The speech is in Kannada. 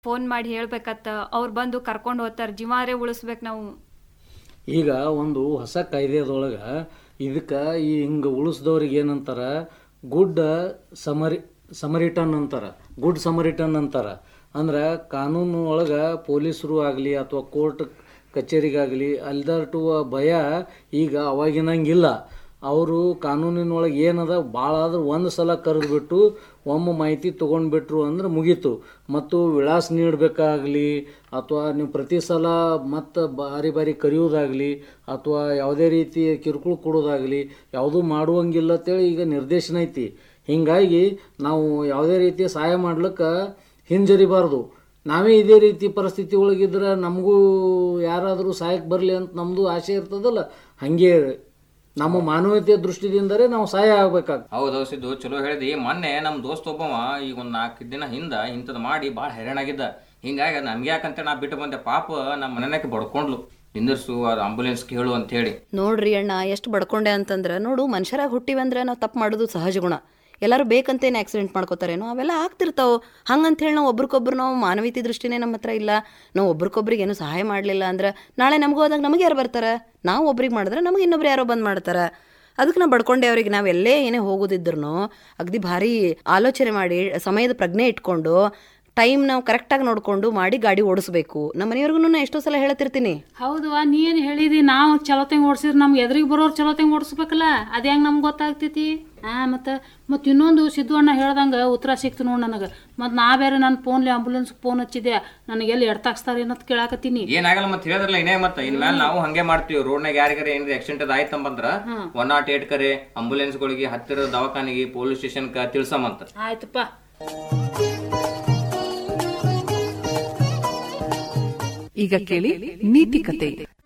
ಫೋನ್ ಮಾಡಿ ಹೇಳ್ಬೇಕತ್ತ ಅವ್ರು ಬಂದು ಕರ್ಕೊಂಡು ಹೋಗ್ತಾರ ಜೀವಾರೇ ಉಳಿಸ್ಬೇಕು ನಾವು ಈಗ ಒಂದು ಹೊಸ ಕಾಯ್ದೆದೊಳಗೆ ಇದಕ್ಕೆ ಈ ಹಿಂಗೆ ಉಳಿಸ್ದವ್ರಿಗೆ ಏನಂತಾರ ಗುಡ್ ಸಮರಿ ಸಮರಿಟನ್ ಅಂತಾರ ಗುಡ್ ಸಮರಿಟನ್ ಅಂತಾರ ಅಂದ್ರೆ ಕಾನೂನು ಒಳಗೆ ಪೊಲೀಸರು ಆಗಲಿ ಅಥವಾ ಕೋರ್ಟ್ ಕಚೇರಿಗಾಗಲಿ ಅಲ್ದರ್ಟುವ ಭಯ ಈಗ ಅವಾಗಿನಂಗಿಲ್ಲ ಅವರು ಕಾನೂನಿನೊಳಗೆ ಏನದ ಭಾಳ ಆದ್ರೆ ಒಂದು ಸಲ ಕರೆದ್ಬಿಟ್ಟು ಒಮ್ಮೆ ಮಾಹಿತಿ ತೊಗೊಂಡ್ಬಿಟ್ರು ಅಂದ್ರೆ ಮುಗೀತು ಮತ್ತು ವಿಳಾಸ ನೀಡಬೇಕಾಗಲಿ ಅಥವಾ ನೀವು ಪ್ರತಿ ಸಲ ಮತ್ತು ಬಾರಿ ಬಾರಿ ಕರೆಯೋದಾಗಲಿ ಅಥವಾ ಯಾವುದೇ ರೀತಿ ಕಿರುಕುಳ ಕೊಡೋದಾಗಲಿ ಯಾವುದೂ ಮಾಡುವಂಗಿಲ್ಲ ಅಂತೇಳಿ ಈಗ ನಿರ್ದೇಶನ ಐತಿ ಹೀಗಾಗಿ ನಾವು ಯಾವುದೇ ರೀತಿಯ ಸಹಾಯ ಮಾಡ್ಲಿಕ್ಕೆ ಹಿಂಜರಿಬಾರ್ದು ನಾವೇ ಇದೇ ರೀತಿ ಪರಿಸ್ಥಿತಿ ಒಳಗಿದ್ರೆ ನಮಗೂ ಯಾರಾದರೂ ಸಹಾಯಕ್ಕೆ ಬರಲಿ ಅಂತ ನಮ್ಮದು ಆಸೆ ಇರ್ತದಲ್ಲ ಹಾಗೆ ನಮ್ಮ ಮಾನವೀಯತೆಯ ದೃಷ್ಟಿದಿಂದಲೇ ನಾವು ಸಹಾಯ ಆಗ್ಬೇಕಾಗ್ತದೆ ಹೌದು ಸಿದ್ದು ಚಲೋ ಹೇಳಿದಿ ಮೊನ್ನೆ ನಮ್ಮ ದೋಸ್ತ ಒಬ್ಬವ ಈಗ ಒಂದು ನಾಲ್ಕು ದಿನ ಹಿಂದ ಇಂಥದ್ದು ಮಾಡಿ ಭಾಳ ಹೈರಾಣಾಗಿದ್ದ ಹಿಂಗಾಗಿ ನಮ್ಗೆ ಯಾಕಂತ ನಾ ಬಿಟ್ಟು ಬಂದೆ ಪಾಪ ನಮ್ಮ ಮನೆಯಕ್ಕೆ ಬಡ್ಕೊಂಡ್ಲು ನಿಂದಿರ್ಸು ಅದು ಆಂಬುಲೆನ್ಸ್ಗೆ ಹೇಳು ಅಂತ ಹೇಳಿ ನೋಡ್ರಿ ಅಣ್ಣ ಎಷ್ಟು ಬಡ್ಕೊಂಡೆ ಅಂತಂದ್ರೆ ನೋಡು ಮನುಷ್ಯರಾಗಿ ಹುಟ್ಟಿವಂದ್ರೆ ನಾವು ತಪ್ಪು ಮಾಡೋದು ಸಹಜ ಗುಣ ಎಲ್ಲರೂ ಬೇಕಂತೇನು ಆಕ್ಸಿಡೆಂಟ್ ಮಾಡ್ಕೋತಾರೇನೋ ಅವೆಲ್ಲ ಆಗ್ತಿರ್ತಾವೆ ಹಂಗಂತೇಳಿ ನಾವು ಒಬ್ರಿಗೊಬ್ರು ನಾವು ಮಾನವೀಯತೆ ದೃಷ್ಟಿನೇ ನಮ್ಮ ಹತ್ರ ಇಲ್ಲ ನಾವು ಒಬ್ರಿಗೊಬ್ರಿಗೆ ಏನು ಸಹಾಯ ಮಾಡಲಿಲ್ಲ ಅಂದ್ರೆ ನಾಳೆ ನಮಗೂ ಹೋದಾಗ ನಮಗೆ ಯಾರು ಬರ್ತಾರೆ ನಾವು ಒಬ್ರಿಗೆ ಮಾಡಿದ್ರೆ ನಮಗೆ ಇನ್ನೊಬ್ರು ಯಾರೋ ಬಂದು ಮಾಡ್ತಾರೆ ಅದಕ್ಕೆ ನಾವು ಬಡ್ಕೊಂಡೆ ಅವ್ರಿಗೆ ನಾವು ಎಲ್ಲೇ ಏನೇ ಹೋಗೋದಿದ್ರು ಅಗದಿ ಭಾರಿ ಆಲೋಚನೆ ಮಾಡಿ ಸಮಯದ ಪ್ರಜ್ಞೆ ಇಟ್ಕೊಂಡು ಟೈಮ್ ನಾವು ಕರೆಕ್ಟಾಗಿ ನೋಡಿಕೊಂಡು ಮಾಡಿ ಗಾಡಿ ಓಡಿಸ್ಬೇಕು ನಮ್ಮ ಮನೆಯವ್ರಿಗೂ ಎಷ್ಟೋ ಸಲ ಹೇಳ್ತಿರ್ತೀನಿ ಹೌದು ನೀ ಏನು ಹೇಳಿದಿ ನಾವು ಚಲೋತಂಗೆ ಓಡಿಸಿದ್ರೆ ನಮ್ಗೆ ಎದುರಿಗೆ ಬರೋರು ಚಲೋತಂಗೆ ಓಡಿಸ್ಬೇಕಲ್ಲ ಅದು ಹೆಂಗೆ ನಮ್ಗೆ ಗೊತ್ತಾಗ್ತೈತಿ ಹಾಂ ಮತ್ತು ಮತ್ತು ಇನ್ನೊಂದು ಸಿದ್ದು ಅಣ್ಣ ಹೇಳ್ದಂಗೆ ಉತ್ತರ ಸಿಕ್ತು ನೋಡಿ ನನಗೆ ಮತ್ತು ನಾ ಬೇರೆ ನನ್ನ ಫೋನ್ಲಿ ಆಂಬುಲೆನ್ಸ್ ಫೋನ್ ಹಚ್ಚಿದ್ದೆ ನನಗೆ ಎಲ್ಲಿ ಎಡ್ತಾಕ್ಸ್ತಾರೆ ಏನಂತ ಕೇಳಾಕತ್ತೀನಿ ಏನಾಗಲ್ಲ ಮತ್ತೆ ಹೇಳಿದ್ರಲ್ಲ ಇನ್ನೇ ಮತ್ತೆ ಇನ್ಮೇಲೆ ನಾವು ಹಂಗೆ ಮಾಡ್ತೀವಿ ರೋಡ್ನಾಗ ಯಾರಿಗಾರ ಏನಾರ ಆಕ್ಸಿಡೆಂಟ್ ಆಯ್ತಂಬಂದ್ರ ಒನ್ ನಾಟ್ ಏಟ್ ಕರೆ ಆಂಬುಲೆನ್ಸ್ಗಳಿಗೆ ಹತ್ತಿರದ ದವಾಖಾನಿಗೆ ಪೊಲೀಸ್ ಸ್ಟೇಷನ್ಗೆ ತಿಳ್ಸಮಂತ ಆಯ್ತಪ್ಪ ಈಗ ಕೇಳಿ ನೀತಿ ಕತೆ